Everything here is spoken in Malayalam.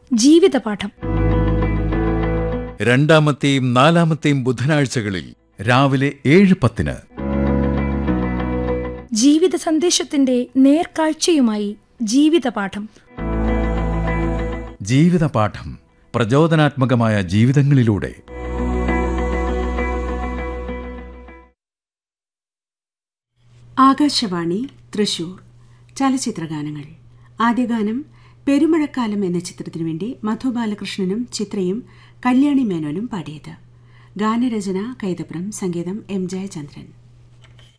ജീവിതപാഠം രണ്ടാമത്തെയും നാലാമത്തെയും ബുധനാഴ്ചകളിൽ രാവിലെ ഏഴ് പത്തിന് ജീവിത സന്ദേശത്തിന്റെ നേർക്കാഴ്ചയുമായി ജീവിതപാഠം ജീവിതപാഠം പ്രചോദനാത്മകമായ ജീവിതങ്ങളിലൂടെ ആകാശവാണി തൃശൂർ ചലച്ചിത്രഗാനങ്ങൾ ആദ്യഗാനം പെരുമഴക്കാലം എന്ന ചിത്രത്തിനു വേണ്ടി മധു ബാലകൃഷ്ണനും ചിത്രയും കല്യാണി മേനോനും പാടിയത് ഗാനരചന കൈതപ്രം സംഗീതം എം ജയചന്ദ്രൻ